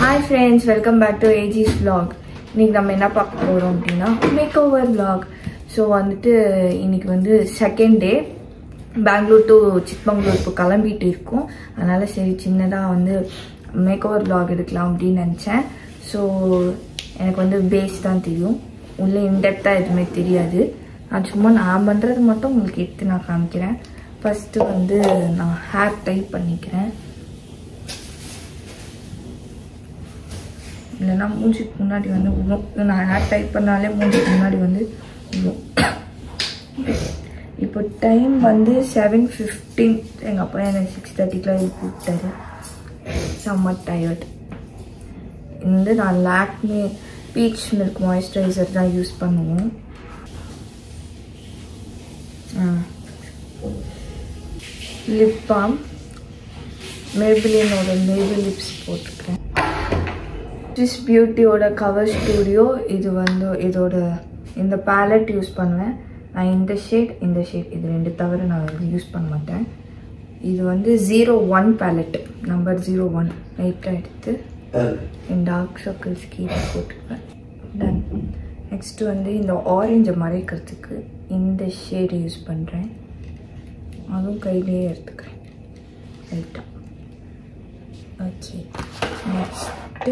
hi friends welcome back to ஏஜிஸ் vlog இன்னைக்கு நம்ம என்ன பார்க்க போகிறோம் அப்படின்னா மேக் ஓவர் vlog ஸோ வந்துட்டு இன்னைக்கு வந்து second day Bangalore to Chikmagalur இப்போ கிளம்பிட்டு இருக்கோம் அதனால சரி சின்னதாக வந்து மேக் ஓவர் vlog எடுக்கலாம் அப்படின்னு நினச்சேன் ஸோ எனக்கு வந்து பேஸ் தான் தெரியும் உள்ளே இன்டெப்த்தாக எதுவுமே தெரியாது நான் சும்மா நான் பண்ணுறது மட்டும் உங்களுக்கு எடுத்து நான் காமிக்கிறேன் ஃபஸ்ட்டு வந்து நான் ஹேர் டைப் பண்ணிக்கிறேன் இல்லைன்னா மூஞ்சிக்கு முன்னாடி வந்து விழும் நான் ஹேர் டைப் பண்ணாலே மூஞ்சிக்கு முன்னாடி வந்து விழும் இப்போ டைம் வந்து செவன் ஃபிஃப்டீன் எங்கள் அப்பா எனக்கு சிக்ஸ் தேர்ட்டிக்கெலாம் எழுப்பி விட்டாரு செம்ம டயர்ட் வந்து நான் லாக்மே பீச் மில்க் மாய்ஸ்சரைசர் தான் யூஸ் பண்ணுவோம் லிப் பாம் மேபிலினோட மேபிள் லிப்ஸ் போட்டுக்கிறேன் ஸ்விஸ் பியூட்டியோட கவர் ஸ்டூடியோ இது வந்து இதோட இந்த பேலட் யூஸ் பண்ணுவேன் நான் இந்த ஷேட் இந்த ஷேட் இது ரெண்டு தவிர நான் வந்து யூஸ் பண்ண மாட்டேன் இது வந்து zero one palette number zero one லைட்டாக எடுத்து என் டார்க் சர்க்கிள்ஸ்க்கு இதை போட்டுக்குவேன் டன் நெக்ஸ்ட் வந்து இந்த ஆரஞ்சை மறைக்கிறதுக்கு இந்த ஷேடு யூஸ் பண்ணுறேன் அதுவும் கையிலேயே எடுத்துக்கிறேன் லைட்டாக ஓகே நெக்ஸ்ட்டு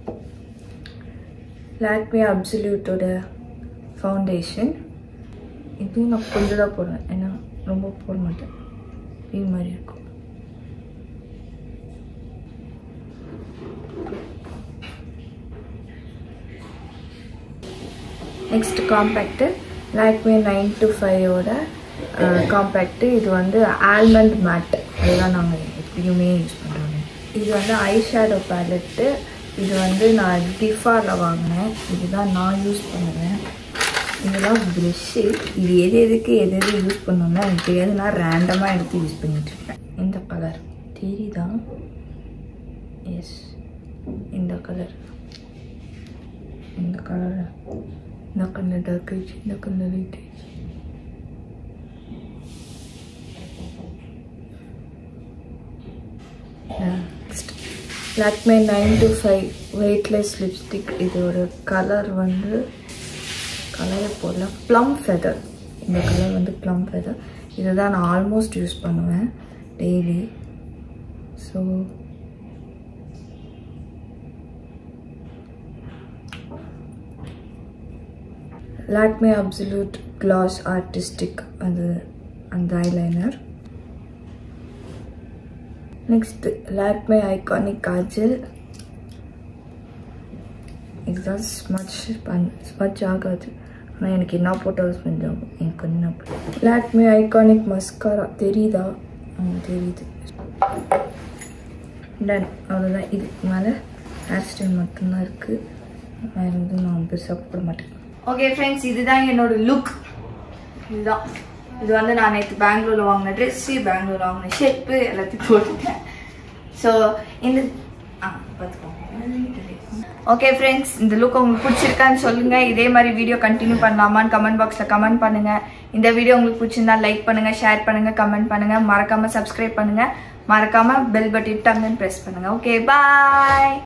லாக்மே அப்சல்யூட்டோட ஃபவுண்டேஷன் இதுவும் நான் கொஞ்சம் தான் போடுவேன் ஏன்னா ரொம்ப போட மாட்டேன் இது மாதிரி இருக்கும் next compact Lakme nine to ஃபைவோட காம்பேக்டு இது வந்து ஆல்மண்ட் மேட் அதுதான் நாங்கள் எப்பயுமே யூஸ் பண்ணுறோம் இது வந்து ஐ ஷேடோ பேலட்டு இது வந்து நான் டிஃபாரில் வாங்கினேன் இதுதான் நான் யூஸ் பண்ணுவேன் இதெல்லாம் ப்ரெஷ்ஷு இது எது எதுக்கு எது எது யூஸ் பண்ணணும்னா எனக்கு தெரியாது நான் ரேண்டமாக எடுத்து யூஸ் பண்ணிகிட்ருப்பேன் இந்த கலர் தெரியுதா எஸ் இந்த கலர் இந்த கலர் இந்த கண்ணு டார்க் ஆயிடுச்சு இந்த கண்ணு லைட் ஆயிடுச்சு next Lakme nine to five weightless lipstick இதோட கலர் வந்து கலரை போடல ப்ளம் ஃபெதர் இந்த கலர் வந்து ப்ளம் ஃபெதர் இதை தான் நான் ஆல்மோஸ்ட் யூஸ் பண்ணுவேன் daily so Lakme absolute gloss artistic அது அந்த eyeliner next Lakme iconic kajal இதுதான் ஸ்மச் பண் ஸ்மச் ஆகாது ஆனால் எனக்கு என்ன போட்டாலும் ஸ்மெல் ஆகும் எனக்கு என்ன லாக்மே ஐகானிக் மஸ்காரா தெரியுதா தெரியுது டன் அவ்வளோதான் இதுக்கு மேலே ஹேர் ஸ்டைல் மட்டும்தான் இருக்குது வேறு எதுவும் நான் பெருசாக போட மாட்டேன் ஓகே ஃப்ரெண்ட்ஸ் இதுதான் என்னோட லுக் இதுதான் இது வந்து நான் நேற்று பெங்களூரில் வாங்கின ட்ரெஸ்ஸு பெங்களூர் வாங்கின ஷெப்பு எல்லாத்தையும் போட்டுட்டேன் ஸோ இந்த ஆ பார்த்துக்கோங்க ஓகே ஃப்ரெண்ட்ஸ் இந்த லுக் உங்களுக்கு பிடிச்சிருக்கான்னு சொல்லுங்கள் இதே மாதிரி வீடியோ கண்டினியூ பண்ணலாமான்னு கமெண்ட் பாக்ஸில் கமெண்ட் பண்ணுங்கள் இந்த வீடியோ உங்களுக்கு பிடிச்சிருந்தா லைக் பண்ணுங்கள் ஷேர் பண்ணுங்கள் கமெண்ட் பண்ணுங்கள் மறக்காமல் சப்ஸ்கிரைப் பண்ணுங்கள் மறக்காமல் பெல் பட்டன் டங்குன்னு ப்ரெஸ் பண்ணுங்கள் ஓகே பாய்